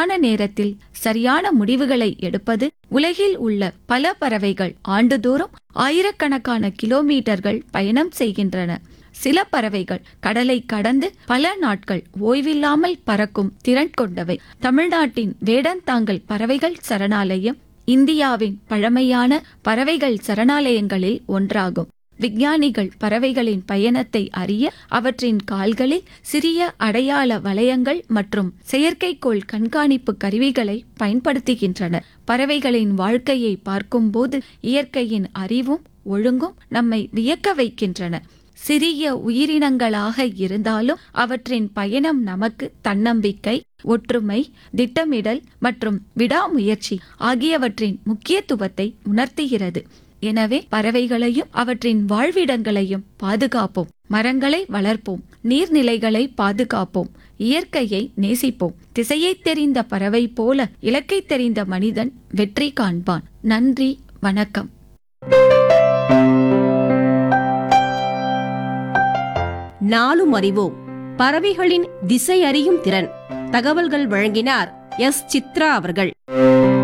சரியான நேரத்தில் சரியான முடிவுகளை எடுப்பது உலகில் உள்ள பல பறவைகள் ஆண்டுதோறும் ஆயிரக்கணக்கான கிலோமீட்டர்கள் பயணம் செய்கின்றன சில பறவைகள் கடலை கடந்து பல நாட்கள் ஓய்வில்லாமல் பறக்கும் திறன் கொண்டவை தமிழ்நாட்டின் வேடந்தாங்கல் பறவைகள் சரணாலயம் இந்தியாவின் பழமையான பறவைகள் சரணாலயங்களில் ஒன்றாகும் விஞ்ஞானிகள் பறவைகளின் பயணத்தை அறிய அவற்றின் கால்களில் சிறிய அடையாள வளையங்கள் மற்றும் செயற்கைக்கோள் கண்காணிப்பு கருவிகளை பயன்படுத்துகின்றனர் பறவைகளின் வாழ்க்கையை பார்க்கும்போது இயற்கையின் அறிவும் ஒழுங்கும் நம்மை வியக்க வைக்கின்றன சிறிய உயிரினங்களாக இருந்தாலும் அவற்றின் பயணம் நமக்கு தன்னம்பிக்கை ஒற்றுமை திட்டமிடல் மற்றும் விடாமுயற்சி ஆகியவற்றின் முக்கியத்துவத்தை உணர்த்துகிறது எனவே பறவைகளையும் அவற்றின் வாழ்விடங்களையும் பாதுகாப்போம் மரங்களை வளர்ப்போம் நீர்நிலைகளை பாதுகாப்போம் இயற்கையை நேசிப்போம் திசையை தெரிந்த பறவை போல இலக்கை தெரிந்த மனிதன் வெற்றி காண்பான் நன்றி வணக்கம் நாளும் அறிவோம் பறவைகளின் திசை அறியும் திறன் தகவல்கள் வழங்கினார் எஸ் சித்ரா அவர்கள்